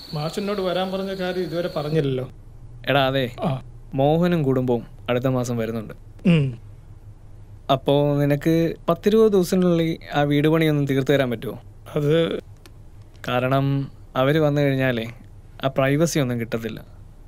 മാഷിനോട് വരാൻ പറഞ്ഞ കാര്യം ഇതുവരെ പറഞ്ഞില്ലല്ലോ എടാ അതെ ആ മോഹനും കുടുംബവും അടുത്ത മാസം വരുന്നുണ്ട് ഉം. അപ്പോൾ നിനക്ക് പത്തിരുപത് ദിവസത്തിനുള്ളിൽ ആ വീട് പണിയൊന്നും തീർത്തു തരാൻ പറ്റുമോ അത് കാരണം അവർ വന്നു കഴിഞ്ഞാലേ ആ പ്രൈവസി ഒന്നും കിട്ടത്തില്ല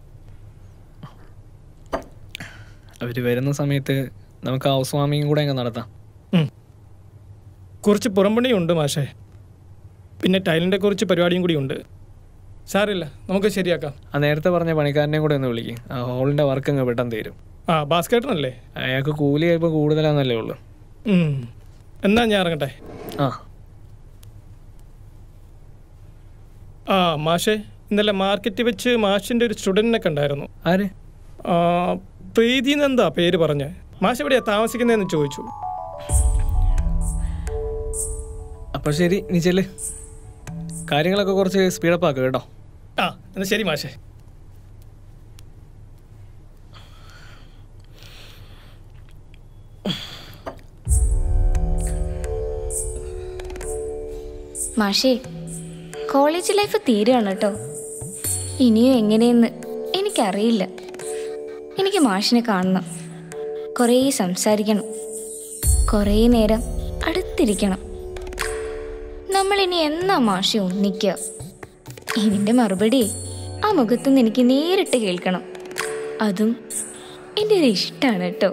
അവർ വരുന്ന സമയത്ത് നമുക്ക് ഹൗസ് വാമിങ് കൂടെ അങ്ങ് നടത്താം ഉം. കുറച്ച് പുറംപണിയുണ്ട് മാഷേ പിന്നെ ടൈലിൻ്റെ കുറച്ച് പരിപാടിയും കൂടി ഉണ്ട് സാറില്ല നമുക്ക് ശരിയാക്കാം ആ നേരത്തെ പറഞ്ഞ പണിക്കാരനെയും കൂടെ ഒന്ന് വിളിക്കും ആ ഹോളിൻ്റെ വർക്ക് അങ്ങ് പെട്ടെന്ന് തീരും ആ ബാസ്കറ്റനല്ലേ അയാൾക്ക് കൂലി ഇപ്പോൾ കൂടുതലാണെന്നല്ലേ ഉള്ളൂ ഉം. എന്നാ ഞാൻ ഇറങ്ങട്ടെ ആ ആ മാഷേ ഇന്നലെ മാർക്കറ്റിൽ വെച്ച് മാഷിൻ്റെ ഒരു സ്റ്റുഡൻറ്റിനെ കണ്ടായിരുന്നു ആര് ആ, പ്രീതി എന്നെന്താ പേര് പറഞ്ഞ് മാഷ് എവിടെയാ താമസിക്കുന്നതെന്ന് ചോദിച്ചു അപ്പോൾ ശരി നീ ചെല്ല് കാര്യങ്ങളൊക്കെ കുറച്ച് സ്പീഡപ്പ് ആക്കുക കേട്ടോ ആ എന്നാ ശരി മാഷേ മാഷേ കോളേജ് ലൈഫ് തീരുകയാണ് കേട്ടോ ഇനിയും എങ്ങനെയെന്ന് എനിക്കറിയില്ല എനിക്ക് മാഷിനെ കാണണം കുറേ സംസാരിക്കണം കുറേ നേരം അടുത്തിരിക്കണം നമ്മളിനി എന്നാ മാഷെ ഒന്നിക്കുക ഇതിൻ്റെ മറുപടി ആ മുഖത്തുനിന്ന് എനിക്ക് നേരിട്ട് കേൾക്കണം അതും എൻ്റെ ഒരു ഇഷ്ടമാണ് കേട്ടോ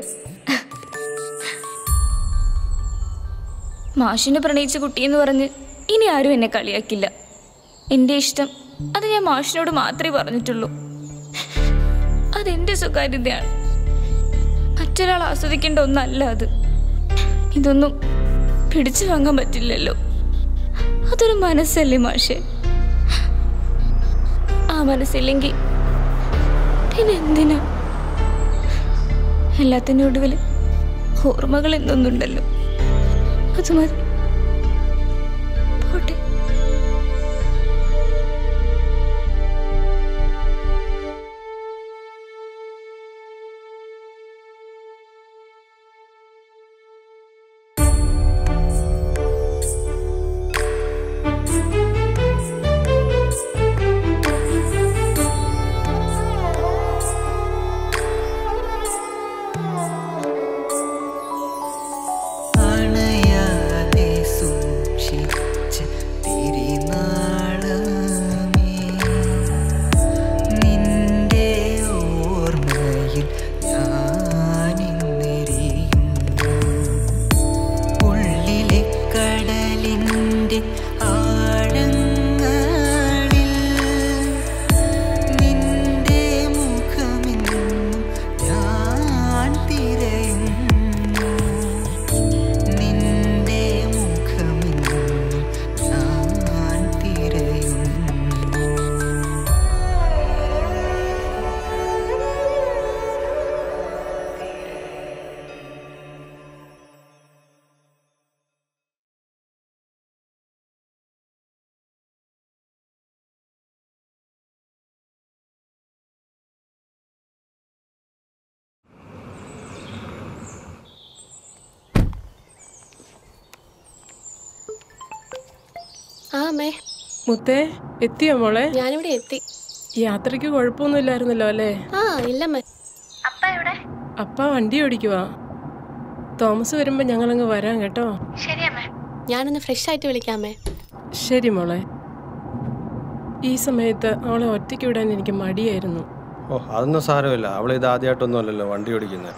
മാഷിനെ പ്രണയിച്ച കുട്ടിയെന്ന് പറഞ്ഞ് ഇനി ആരും എന്നെ കളിയാക്കില്ല എൻ്റെ ഇഷ്ടം അത് ഞാൻ മാഷിനോട് മാത്രമേ പറഞ്ഞിട്ടുള്ളൂ അതെന്റെ സ്വകാര്യതയാണ് മറ്റൊരാൾ ആസ്വദിക്കേണ്ട ഒന്നല്ല അത് ഇതൊന്നും പിടിച്ചു വാങ്ങാൻ പറ്റില്ലല്ലോ അതൊരു മനസ്സല്ലേ മാഷെ ആ മനസ്സില്ലെങ്കിൽ പിന്നെ എന്തിനാ എല്ലാത്തിൻ്റെ ഒടുവിൽ ഓർമ്മകൾ എന്നൊന്നുണ്ടല്ലോ അത് മതി പോട്ടെ അണയാതെ സൂക്ഷിച്ച തിരിനാളമേ നിന്റെ ഓർമ്മയിൽ ഞാനിന്നെരിയുന്നു ഉള്ളിലെ കടലിൻ്റെ ആഴങ്ങളിൽ നിന്റെ മുഖമെന്നും ഞാൻ തിരയുന്നു നിന്റെ മുഖമെന്നും ഞാൻ തിരയുന്നു ആ അമ്മേ മുത്തേ എത്തിയോ മോളെ ഞാനിവിടെ എത്തി യാത്രയ്ക്ക് കുഴപ്പമൊന്നുമില്ലായിരുന്നല്ലോ അല്ലേ ആ ഇല്ലമ്മേ അപ്പ വണ്ടി ഓടിക്കുവാ തോമസ് വരുമ്പോ ഞങ്ങളങ്ങ് വരാം കേട്ടോ ഞാനൊന്ന് ഫ്രഷ് ആയിട്ട് വിളിക്കാമേ ശരി മോളെ ഈ സമയത്ത് അവളെ ഒറ്റയ്ക്ക് വിടാൻ എനിക്ക് മടിയായിരുന്നു ഓ അതൊന്നും സാരമില്ല അവൾ ഇത് ആദ്യമായിട്ടൊന്നും അല്ലല്ലോ വണ്ടി ഓടിക്കുന്നത്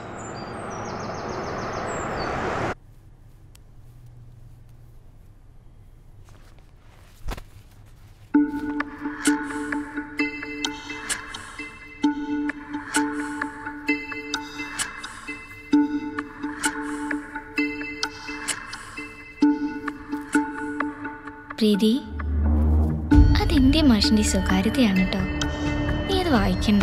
പ്രീതി അതെന്റെ മാഷിന്റെ സ്വകാര്യതയാണ് കേട്ടോ നീ അത് വായിക്കണ്ട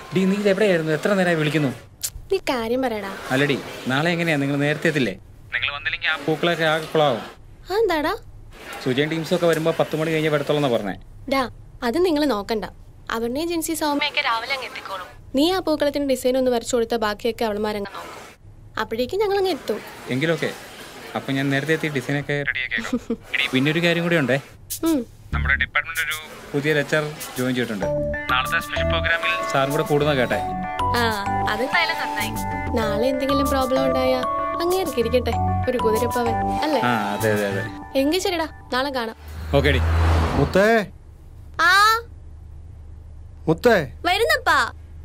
ഡി നീ ഇത് എവിടെയായിരുന്നു എത്ര നേരമായി വിളിക്കുന്നു നീ കാര്യം പറയടാ അല്ലടി നാളെ എങ്ങനെയാ നിങ്ങൾ നേരത്തെ എത്തില്ലേ നിങ്ങൾ വന്നില്ലെങ്കിൽ ആ പൂക്കളൊക്കെ ആകെ കുളാവും ആ എന്താടാ സുജയൻ ടീംസൊക്കെ വരുമ്പോൾ പത്ത് മണി കഴിഞ്ഞ് വരത്തുള്ളൂ പറഞ്ഞേ ഡാ അത് നിങ്ങൾ നോക്കണ്ട അവരുടെ ജിൻസി സൗമ്യൊക്കെ രാവിലെ അങ്ങ് എത്തിക്കോളും നീ ആ പൂക്കളത്തിന് ഡിസൈൻ ഒന്ന് വരച്ചു കൊടുത്ത ബാക്കിയൊക്കെ അവൾമാരങ്ങ് നോക്കും അപ്പോഴേക്കും ഞങ്ങൾ അങ്ങ് എത്തും എങ്കിലൊക്കെ അപ്പം ഞാൻ നേരത്തെ എത്തി ഡിസൈനൊക്കെ റെഡിയാക്കിയേക്കാം പിന്നെ ഒരു കാര്യം കൂടി ഉണ്ടേ ഉം. നമ്മുടെ ഡിപ്പാർട്ട്മെന്റ് ഒരു പുതിയ ലെക്ചർ ജോയിൻ ചെയ്തിട്ടുണ്ട് നാളത്തെ സ്പെഷ്യൽ പ്രോഗ്രാമിൽ സാറും കൂടെ കൂടുന്ന കേട്ടെ ആ അത് നന്നായി നാളെ എന്തെങ്കിലും പ്രോബ്ലം ഉണ്ടായാ അങ്ങേർക്ക് ഇരിക്കട്ടെ ഒരു കുതിരപ്പവൻ അല്ലേ ആ അതെ അതെ അതെ എങ്കിൽ ശരിടാ നാളെ കാണാം ഓക്കെ ഡി മുത്തേ ആ മുത്തേ വരുന്നപ്പാ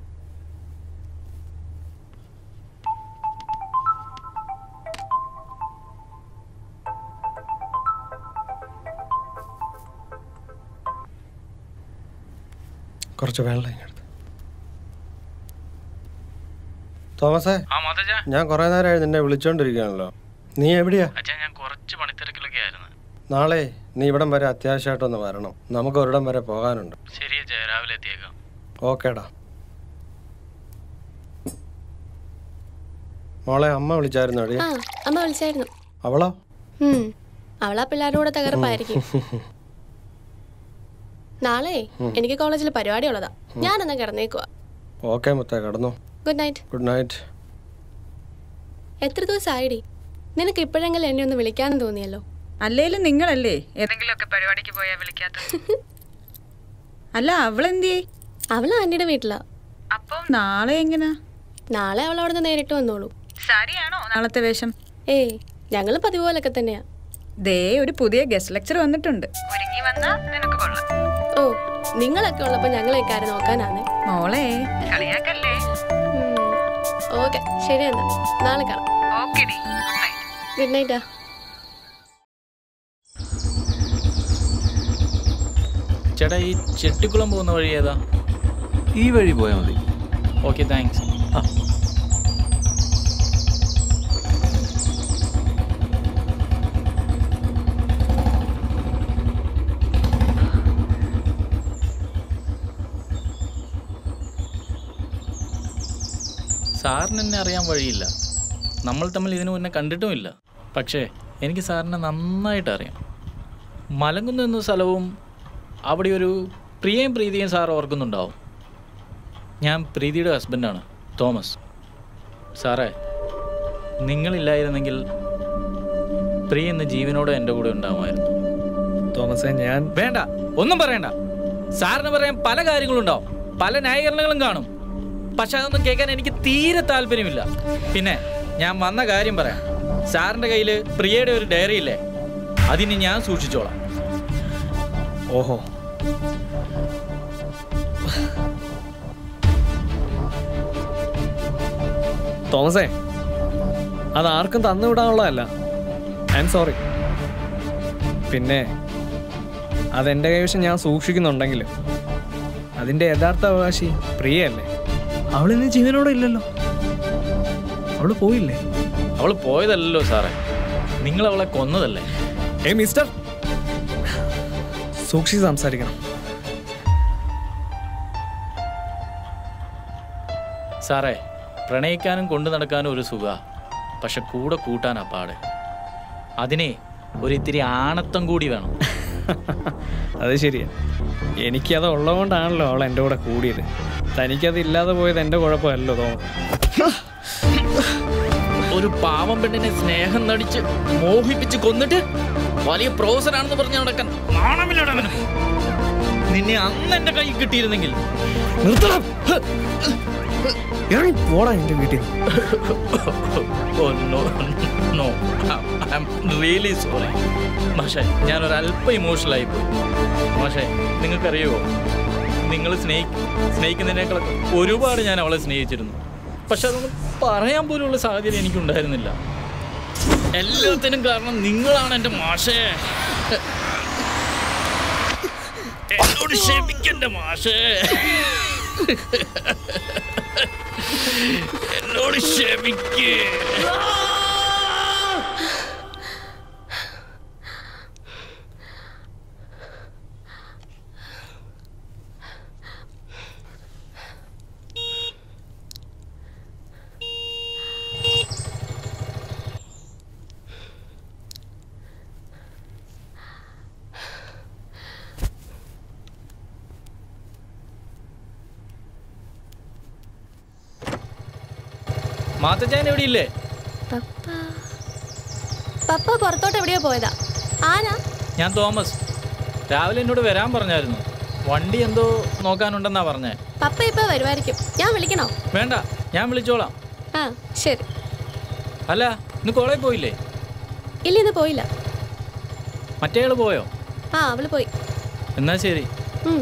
കുറച്ച് വെള്ളം ഇങ്ങെടുത്ത് തോമസേ ആ മാതജ ഞാൻ കുറേ നേരമായി നിന്നെ വിളിച്ചോണ്ടിരിക്കുകയാണല്ലോ നീ എവിടെയാ അച്ഛാ ഞാൻ കുറച്ച് പണിത്തിരക്കിലൊക്കെ ആയിരുന്നു നാളെ നീ ഇവിടം വരെ അത്യാവശ്യമായിട്ടൊന്ന് വരണം നമുക്ക് ഒരിടം വരെ പോകാനുണ്ട് ശരി അച്ഛാ രാവിലെ എത്തിയേക്കാം ഓക്കേടാ മോളെ അമ്മ വിളിച്ചായിരുന്നു അടി ആ അമ്മ വിളിച്ചായിരുന്നു അവളോ ഉം. അവളാ പിള്ളേരുടെ കൂടെ തകർപ്പായിരിക്കും നാളെ എനിക്ക് കോളേജിൽ പരിപാടി ഉള്ളതാ ഞാനെന്നാ കിടന്നേക്കുവാ ഓക്കെ മുത്തേ കിടന്നു ഗുഡ് നൈറ്റ് ഗുഡ് നൈറ്റ് എത്ര ദിവസമായിടി നിനക്ക് ഇപ്പോഴെങ്കിലും എന്നെ ഒന്ന് വിളിക്കാനും തോന്നിയല്ലോ അല്ലേലും നിങ്ങളല്ലേ ഏതെങ്കിലുമൊക്കെ പരിപാടിക്ക് പോയാ വിളിക്കാത്തത് അല്ല അവളെന്തിയേ അവള് ആന്റിയുടെ വീട്ടിലാ അപ്പം നാളെ എങ്ങനാ നാളെ അവൾ അവിടെ നിന്ന് നേരിട്ട് വന്നോളൂ സാരിയാണോ നാളത്തെ വേഷം ഏയ് ഞങ്ങൾ പതിവ് പോലൊക്കെ തന്നെയാ ദേ ഒരു പുതിയ ഗസ്റ്റ് ലെക്ചർ വന്നിട്ടുണ്ട് ഒരുങ്ങി വന്നാ നിനക്ക് കൊള്ളാം ഓ നിങ്ങളൊക്കെ ഉള്ളപ്പോ ഞങ്ങളെ ആര് നോക്കാനാണ് മോളെ കളിയാക്കല്ലേ ഓക്കെ ശരി എന്നാ നാളെ കാണാം ഓക്കെടി ഗുഡ് നൈറ്റാ ചേട്ടാ ഈ ചെട്ടിക്കുളം പോകുന്ന വഴി ഏതാ ഈ വഴി പോയാൽ മതി ഓക്കെ താങ്ക്സ് സാറിന് എന്നെ അറിയാൻ വഴിയില്ല നമ്മൾ തമ്മിൽ ഇതിനു മുന്നേ കണ്ടിട്ടുമില്ല പക്ഷേ എനിക്ക് സാറിനെ നന്നായിട്ട് അറിയാം മലങ്കുന്ന് എന്ന സ്ഥലവും അവിടെ ഒരു പ്രിയയും പ്രീതിയും സാർ ഓർക്കുന്നുണ്ടാവും ഞാൻ പ്രീതിയുടെ ഹസ്ബൻഡാണ് തോമസ് സാറേ നിങ്ങളില്ലായിരുന്നെങ്കിൽ പ്രിയ ഇന്ന് ജീവനോടെ എൻ്റെ കൂടെ ഉണ്ടാവുമായിരുന്നു തോമസേ ഞാൻ വേണ്ട ഒന്നും പറയണ്ട സാറിന് പറയാൻ പല കാര്യങ്ങളുണ്ടാവും പല ന്യായീകരണങ്ങളും കാണും പക്ഷെ അതൊന്നും കേൾക്കാൻ എനിക്ക് തീരെ താല്പര്യമില്ല പിന്നെ ഞാൻ വന്ന കാര്യം പറയാം സാറിൻ്റെ കയ്യിൽ പ്രിയയുടെ ഒരു ഡയറി ഇല്ലേ അതിന് ഞാൻ സൂക്ഷിച്ചോളാം ഓഹോ തോമസേ അത് ആർക്കും തന്നു വിടാനുള്ളതല്ല ഐ എം സോറി പിന്നെ അതെൻ്റെ കൈവശം ഞാൻ സൂക്ഷിക്കുന്നുണ്ടെങ്കിൽ അതിൻ്റെ യഥാർത്ഥ അവകാശി പ്രിയയല്ലേ അവളിന്ന് ജീവനോടെ ഇല്ലല്ലോ അവള് പോയില്ലേ അവൾ പോയതല്ലല്ലോ സാറേ നിങ്ങൾ അവളെ കൊന്നതല്ലേ ഏ മിസ്റ്റർ സൂക്ഷിച്ച് സംസാരിക്കണം സാറേ പ്രണയിക്കാനും കൊണ്ടു നടക്കാനും ഒരു സുഖ പക്ഷെ കൂടെ കൂട്ടാനാ പാട് അതിനെ ഒരിത്തിരി ആണത്തം കൂടി വേണം അത് ശരിയാ എനിക്കത് ഉള്ളതുകൊണ്ടാണല്ലോ അവൾ എൻ്റെ കൂടെ കൂടിയത് തനിക്കത് ഇല്ലാതെ പോയത് എൻ്റെ കുഴപ്പമല്ലോ തോന്നുന്നു ഒരു പാവം പെണ്ണിനെ സ്നേഹം നടിച്ച് മോഹിപ്പിച്ച് കൊന്നിട്ട് വലിയ പ്രൊഫസറാണെന്ന് പറഞ്ഞ് നടക്കാൻ നാണമില്ലടവന് നിന്നെ അന്ന് എന്റെ കൈ കിട്ടിയിരുന്നെങ്കിൽ നിർത്തണം ഇറങ്ങി പോടാ എൻ്റെ വീട്ടിൽ oh no no I am really sorry പക്ഷേ ഞാനൊരല്പം ഇമോഷണലായി പോയി പക്ഷേ നിങ്ങൾക്കറിയുമോ നിങ്ങൾ സ്നേഹി സ്നേഹിക്കുന്നതിനേക്കാളൊക്കെ ഒരുപാട് ഞാൻ അവളെ സ്നേഹിച്ചിരുന്നു പക്ഷെ അതൊന്നും പറയാൻ പോലുള്ള സാഹചര്യം എനിക്കുണ്ടായിരുന്നില്ല എല്ലാത്തിനും കാരണം നിങ്ങളാണ് എൻ്റെ മാഷേ എന്നോട് ക്ഷമിക്കണ്ട മാഷേ എന്നോട് ക്ഷമിക്കേ മാത്തച്ചാൻ എവിടെ ഇല്ലേ പപ്പ പപ്പ പുറത്തോട്ട് എവിടെയോ പോയതാ ആനാ ഞാൻ തോമസ് രാവിലെ എന്നോട് വരാൻ പറഞ്ഞായിരുന്നു വണ്ടി എന്തോ നോക്കാനുണ്ടെന്നാ പറഞ്ഞേ പപ്പ ഇപ്പൊ വരുമായിരിക്കും ഞാൻ വിളിക്കണോ വേണ്ട ഞാൻ വിളിച്ചോളാം ആ ശരി അല്ല ഇന്ന് കോളേജ് പോയില്ലേ ഇല്ല ഇന്ന് പോയില്ല മറ്റേയാള് പോയോ ആ അവള് പോയി എന്നാ ശരി ഉം.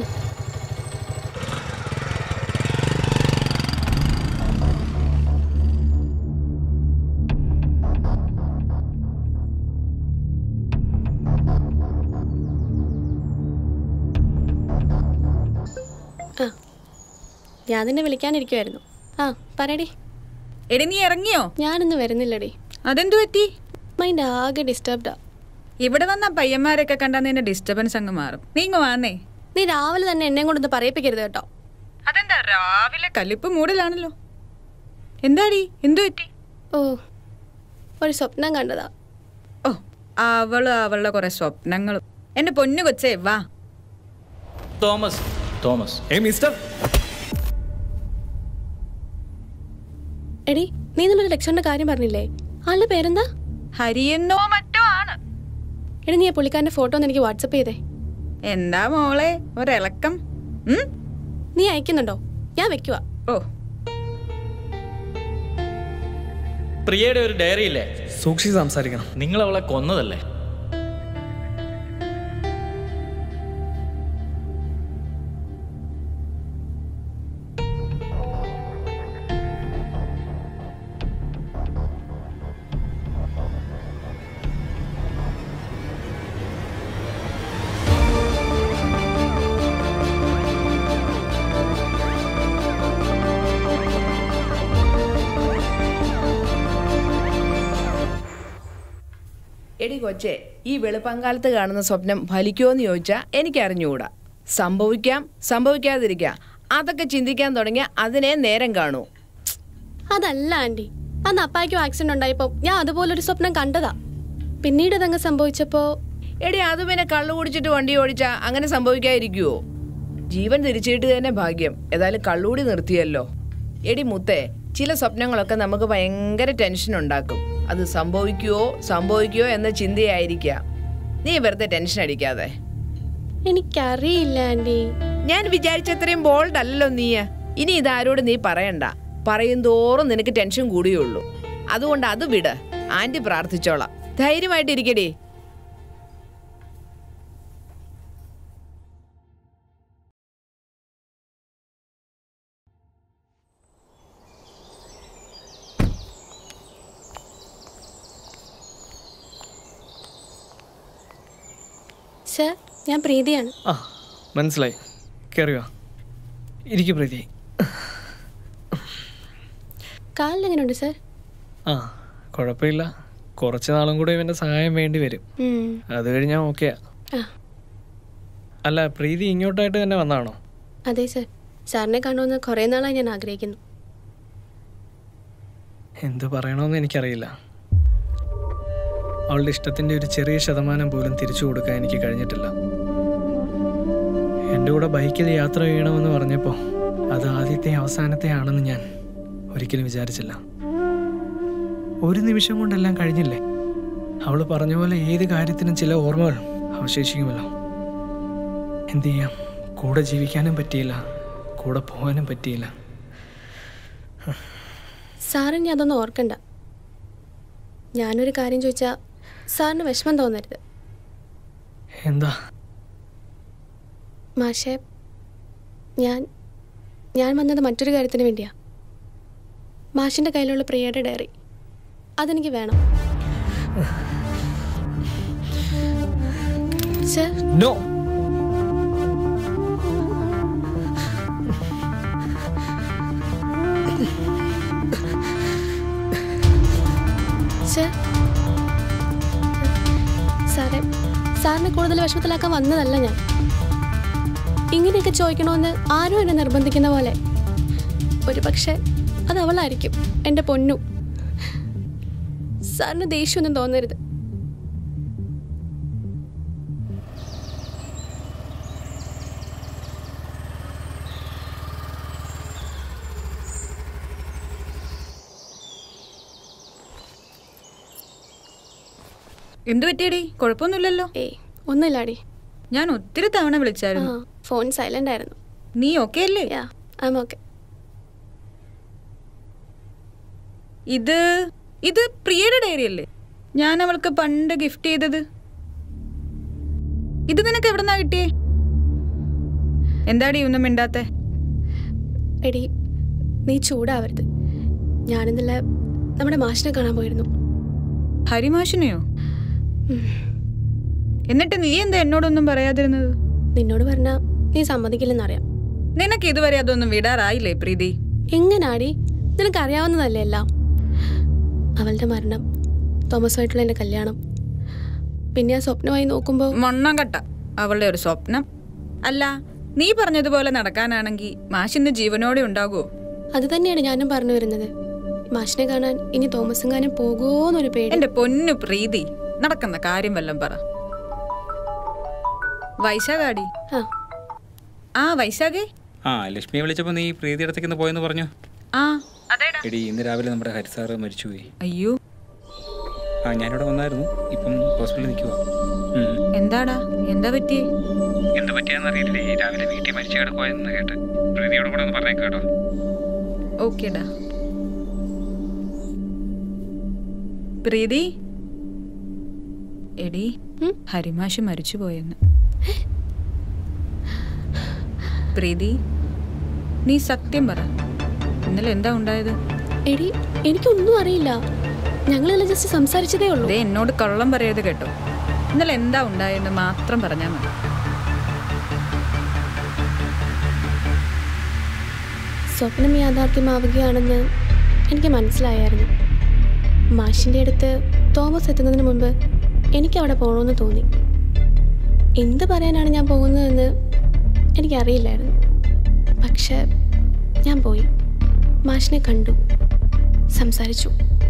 ആ ഞാൻ നിന്നെ വിളിക്കാനിരിക്കുമായിരുന്നു ആ പറയടി എടി നീ ഇറങ്ങിയോ ഞാനിന്ന് വരുന്നില്ലടി അതെന്തു പറ്റി മൈൻഡ് ആകെ ഡിസ്റ്റർബ്ഡാ ഇവിടെ വന്ന പയ്യന്മാരൊക്കെ കണ്ടാൽ നിന്റെ ഡിസ്റ്റർബൻസ് അങ്ങ് മാറും നീ ഇങ്ങ് വന്നേ നീ രാവിലെ തന്നെ എന്നെ കൊണ്ടൊന്ന് പറയിപ്പിക്കരുത് കേട്ടോ അതെന്താ രാവിലെ കലിപ്പ് മൂടിലാണല്ലോ എന്താടി എന്തു പറ്റി ഓ ഒരു സ്വപ്നം കണ്ടതാ ഓ അവള് അവളുടെ കുറെ സ്വപ്നങ്ങളും എന്റെ പൊന്നു കൊച്ചേ വാ തോമസ് തോമസ് ഏ മിസ്റ്റർ എടി നീ ഇന്നലെ ലക്ഷന്റെ കാര്യം പറഞ്ഞില്ലേ ആളുടെ പേരെന്താ ഹരിയെന്നോ മറ്റോ ആണ് എടി നീ ആ പുള്ളിക്കാരന്റെ ഫോട്ടോ ഒന്ന് എനിക്ക് വാട്സപ്പ് ചെയ്തേ എന്താ മോളെ ഒരിളക്കം ഉം? നീ അയക്കുന്നുണ്ടോ ഞാൻ വെക്കുവാ ഓ പ്രിയയുടെ ഒരു ഡയറി ഇല്ലേ സൂക്ഷിച്ച് സംസാരിക്കണം നിങ്ങൾ അവളെ കൊന്നതല്ലേ എടി കൊച്ചെ ഈ വെളുപ്പങ്കാലത്ത് കാണുന്ന സ്വപ്നം ഫലിക്കുമോന്ന് ചോദിച്ചാൽ എനിക്കറിഞ്ഞുകൂടാ സംഭവിക്കാം സംഭവിക്കാതിരിക്കാം അതൊക്കെ ചിന്തിക്കാൻ തുടങ്ങിയ അതിനെ നേരം കാണൂ അതല്ല ആന്റി അന്ന് അപ്പായ്ക്കും ആക്സിഡന്റ് ഉണ്ടായപ്പോ ഞാൻ അതുപോലൊരു സ്വപ്നം കണ്ടതാ പിന്നീട് അതങ്ങ് സംഭവിച്ചപ്പോ എടി അത് പിന്നെ കള്ളു കുടിച്ചിട്ട് വണ്ടി ഓടിച്ചാ അങ്ങനെ സംഭവിക്കാതിരിക്കുവോ ജീവൻ തിരിച്ചിട്ട് തന്നെ ഭാഗ്യം ഏതായാലും കള്ളുകൂടി നിർത്തിയല്ലോ എടി മുത്തേ ചില സ്വപ്നങ്ങളൊക്കെ നമുക്ക് ഭയങ്കര ടെൻഷൻ ഉണ്ടാക്കും അത് സംഭവിക്കുവോ സംഭവിക്കുവോ എന്ന ചിന്തയായിരിക്കാം നീ വെറുതെ ടെൻഷൻ അടിക്കാതെ എനിക്കറിയില്ല ആന്റി ഞാൻ വിചാരിച്ചത്രയും ബോൾഡ് അല്ലല്ലോ നീ ഇനി ഇതാരോട് നീ പറയണ്ട പറയും തോറും നിനക്ക് ടെൻഷൻ കൂടിയുള്ളൂ അതുകൊണ്ട് അത് വിട് ആന്റി പ്രാർത്ഥിച്ചോളാം ധൈര്യമായിട്ടിരിക്കടി സർ ഞാൻ പ്രീതിയാണ് ആ മനസ്സിലായി കയറി വാ ഇരിക്കും പ്രീതി കാലിന് എങ്ങനെയുണ്ട് സർ ആ കുഴപ്പമില്ല കുറച്ച് നാളും കൂടെ ഇവൻ്റെ സഹായം വേണ്ടി വരും ഉം. അത് കഴിഞ്ഞാൽ ഓക്കെയാ ആ. അല്ല പ്രീതി ഇങ്ങോട്ടായിട്ട് തന്നെ വന്നാണോ അതെ സർ സാറിനെ കാണുമെന്ന് കുറേ നാളായി ഞാൻ ആഗ്രഹിക്കുന്നു എന്ത് പറയണമെന്ന് എനിക്കറിയില്ല അവളുടെ ഇഷ്ടത്തിൻ്റെ ഒരു ചെറിയ ശതമാനം പോലും തിരിച്ചു കൊടുക്കാൻ എനിക്ക് കഴിഞ്ഞിട്ടില്ല എൻ്റെ കൂടെ ബൈക്കിൽ യാത്ര ചെയ്യണമെന്ന് പറഞ്ഞപ്പോൾ അത് ആദ്യത്തെ അവസാനത്തെ ആണെന്ന് ഞാൻ ഒരിക്കലും വിചാരിച്ചില്ല ഒരു നിമിഷം കൊണ്ടെല്ലാം കഴിഞ്ഞില്ലേ അവൾ പറഞ്ഞ പോലെ ഏത് കാര്യത്തിനും ചില ഓർമ്മകൾ അവശേഷിക്കുമല്ലോ എന്തു ചെയ്യാം കൂടെ ജീവിക്കാനും പറ്റിയില്ല കൂടെ പോകാനും പറ്റിയില്ല സാറിന് അതൊന്നും ഓർക്കണ്ട ഞാനൊരു കാര്യം ചോദിച്ചാൽ സാറിന് വിഷമം തോന്നരുത് എന്താ മാഷെ ഞാൻ ഞാൻ വന്നത് മറ്റൊരു കാര്യത്തിന് വേണ്ടിയാ മാഷിൻ്റെ കയ്യിലുള്ള പ്രിയയുടെ ഡയറി അതെനിക്ക് വേണം സർ നോ സർ സാറേ സാറിനെ കൂടുതൽ വിഷമത്തിലാക്കാൻ വന്നതല്ല ഞാൻ ഇങ്ങനെയൊക്കെ ചോദിക്കണമെന്ന് ആരും എന്നെ നിർബന്ധിക്കുന്ന പോലെ ഒരു പക്ഷേ അത് അവളായിരിക്കും എൻ്റെ പൊന്നു സാറിന് ദേഷ്യമൊന്നും തോന്നരുത് എന്തു പറ്റിയടി കുഴപ്പമൊന്നുമില്ലല്ലോ ഏയ് ഒന്നുമില്ലാടി ഞാൻ ഒത്തിരി തവണ വിളിച്ചായിരുന്നു ആ ഫോൺ സൈലന്റ് ആയിരുന്നു നീ ഓക്കെ അല്ലേ യാ ഐ എം ഓക്കെ ഇത് ഇത് പ്രിയയുടെ ഡയറി അല്ലേ ഞാൻ അവൾക്ക് പണ്ട് ഗിഫ്റ്റ് ചെയ്തത് ഇത് നിനക്ക് എവിടെന്നാ കിട്ടിയേ എന്താടി ഒന്നും മിണ്ടാത്തെ എടി നീ ചൂടാവരുത് ഞാനിന്നലെ നമ്മുടെ മാഷിനെ കാണാൻ പോയിരുന്നു ഹരിമാഷിനെയോ എന്നിട്ട് നീ എന്താ എന്നോടൊന്നും പറയാതിരുന്നത് നിന്നോട് പറഞ്ഞാ നീ സമ്മതിക്കില്ലെന്നറിയാം നിനക്ക് ഇതുവരെ അതൊന്നും വിടാറായില്ലേ പ്രീതി എങ്ങനാടി നിനക്ക് അറിയാവുന്നതല്ലേ എല്ലാം അവളുടെ മരണം തോമസുമായിട്ടുള്ള എൻ്റെ കല്യാണം പിന്നെ ആ സ്വപ്നമായി നോക്കുമ്പോൾ മണ്ണം കട്ട അവളുടെ ഒരു സ്വപ്നം അല്ല നീ പറഞ്ഞതുപോലെ നടക്കാനാണെങ്കിൽ മാഷിന്ന് ജീവനോടെ ഉണ്ടാകുമോ അത് തന്നെയാണ് ഞാനും പറഞ്ഞു വരുന്നത് മാഷിനെ കാണാൻ ഇനി തോമസും പോകുമോന്നൊരു പേടി എന്റെ പൊന്നു പ്രീതി നടക്കുന്ന കാര്യം വല്ലം പറ വൈശാഖാടി ആ ആ വൈശാഖേ ആ ലക്ഷ്മിയെ വിളിച്ചപ്പോൾ നീ പ്രീതി അടുത്തേക്ക് ഒന്ന് പോയെന്ന് പറഞ്ഞു ആ എടി ഇന്ന് രാവിലെ നമ്മുടെ ഹരിസാറ് മരിച്ചുപോയി അയ്യോ ആ ഞാനിവിടെ വന്നായിരുന്നു ഇപ്പം ഹോസ്പിറ്റലിൽ നിൽക്കുക എന്താടാ എന്താ പറ്റിയേ എന്ത് പറ്റിയാന്ന് അറിയില്ലേ രാവിലെ വീട്ടിൽ മരിച്ചു കിടക്കുവായെന്ന് കേട്ട് പ്രീതിയോട് കൂടെ ഒന്ന് പറഞ്ഞേക്ക് കേട്ടോ ഓക്കേടാ പ്രീതി എടി ഹരിമാഷ് മരിച്ചു പോയെന്ന് പ്രീതി നീ സത്യം പറ ഇന്നലെ എന്താ ഉണ്ടായത് എടി എനിക്കൊന്നും അറിയില്ല ഞങ്ങളെല്ലാം ജസ്റ്റ് സംസാരിച്ചതേ ഉള്ളൂ ദേ എന്നോട് കള്ളം പറയരുത് കേട്ടോ ഇന്നലെ എന്താ ഉണ്ടായെന്ന് മാത്രം പറഞ്ഞാൽ മതി സ്വപ്നം യാഥാർത്ഥ്യമാവുകയാണെന്ന് എനിക്ക് മനസ്സിലായായിരുന്നു മാഷിൻ്റെ അടുത്ത് തോമസ് എത്തുന്നതിന് മുമ്പ് എനിക്ക് അവിടെ പോകണമെന്ന് തോന്നി എന്ത് പറയാനാണ് ഞാൻ പോകുന്നതെന്ന് എനിക്കറിയില്ലായിരുന്നു പക്ഷെ ഞാൻ പോയി മാഷിനെ കണ്ടു സംസാരിച്ചു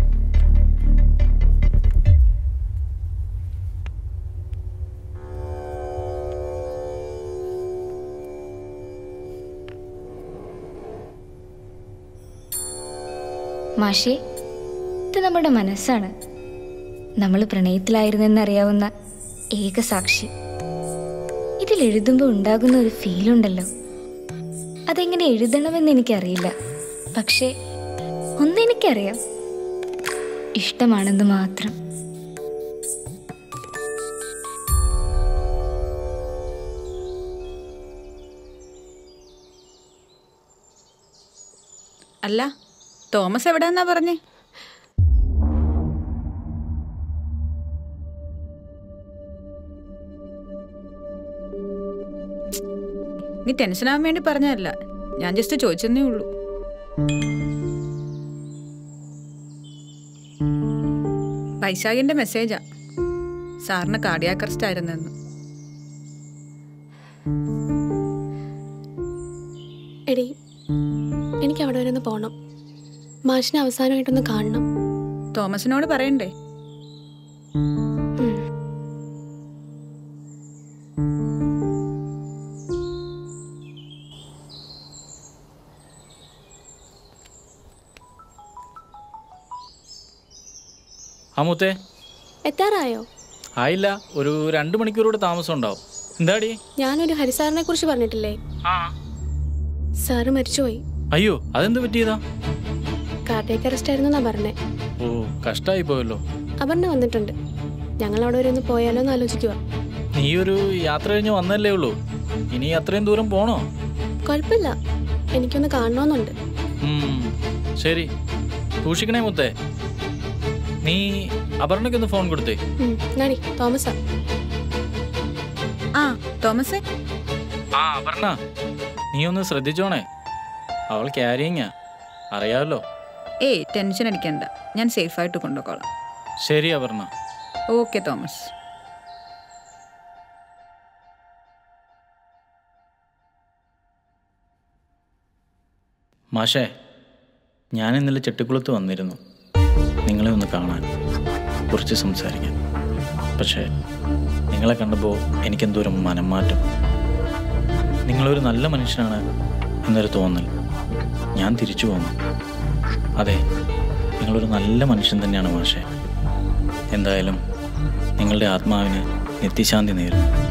മാഷേ ഇത് നമ്മുടെ മനസ്സാണ് നമ്മൾ പ്രണയത്തിലായിരുന്നെന്നറിയാവുന്ന ഏക സാക്ഷി ഇതിൽ എഴുതുമ്പോൾ ഉണ്ടാകുന്ന ഒരു ഫീലുണ്ടല്ലോ അതെങ്ങനെ എഴുതണമെന്ന് എനിക്കറിയില്ല പക്ഷേ ഒന്നെനിക്കറിയാം ഇഷ്ടമാണെന്ന് മാത്രം അല്ല തോമസ് എവിടെന്നാ പറഞ്ഞേ നീ ടെൻഷൻ ആവാൻ വേണ്ടി പറഞ്ഞതല്ല ഞാൻ ജസ്റ്റ് ചോദിച്ചെന്നേ ഉള്ളൂ വൈശാഖിന്റെ മെസ്സേജാ സാറിന് കാർഡിയാക് അറസ്റ്റ് ആയിരുന്നെന്ന് എടി എനിക്ക് അവിടെ വരെ ഒന്ന് പോകണം മാഷിനെ അവസാനമായിട്ടൊന്ന് കാണണം തോമസിനോട് പറയണ്ടേ ഉം. ആ മുത്തേ എത്താറായോ ആയില്ല ഒരു രണ്ട് മണിക്കൂറൂടെ താമസം ഉണ്ടാവും എന്താടി ഞാനൊരു ഹരിസാറിനെ കുറിച്ച് പറഞ്ഞിട്ടില്ലേ സാറ് മരിച്ചുപോയി അയ്യോ അതെന്ത് പറ്റിയതാ കാർഡിയക് അറസ്റ്റ് ആയിരുന്നു എന്നാ പറഞ്ഞേ ഓ കഷ്ടായി പോയല്ലോ അപർണ വന്നിട്ടുണ്ട് ഞങ്ങൾ അവിടെ വരെ ഒന്ന് പോയാലോ എന്ന് ആലോചിക്കുക നീ ഒരു യാത്ര കഴിഞ്ഞ് വന്നല്ലേ ഉള്ളൂ ഇനി അത്രയും ദൂരം പോണോ കുഴപ്പമില്ല എനിക്കൊന്ന് കാണണമെന്നുണ്ട് ഉം, ശരി സൂക്ഷിക്കണേ മുത്തേ നീ അപർണയ്ക്കൊന്ന് ഫോൺ കൊടുത്തേ ഉം, നടി തോമസാ ആ തോമസേ ആ അപർണ നീ ഒന്ന് ശ്രദ്ധിച്ചോണേ അവൾ ക്യാരിങ്ങാ അറിയാമല്ലോ ഏയ് ടെൻഷൻ അടിക്കണ്ട ഞാൻ സേഫായിട്ട് കൊണ്ടുപോയിക്കോളാം ശരി അപർണ ഓക്കെ തോമസ് മാഷേ ഞാൻ ഇന്നലെ ചെട്ടിക്കുളത്ത് വന്നിരുന്നു നിങ്ങളെ ഒന്ന് കാണാൻ കുറച്ച് സംസാരിക്കാൻ പക്ഷേ നിങ്ങളെ കണ്ടപ്പോൾ എനിക്കെന്തോരം മനംമാറ്റം നിങ്ങളൊരു നല്ല മനുഷ്യനാണ് എന്നൊരു തോന്നൽ ഞാൻ തിരിച്ചു പോന്നു അതെ നിങ്ങളൊരു നല്ല മനുഷ്യൻ തന്നെയാണ് മാഷേ എന്തായാലും നിങ്ങളുടെ ആത്മാവിന് നിത്യശാന്തി നേരുന്നു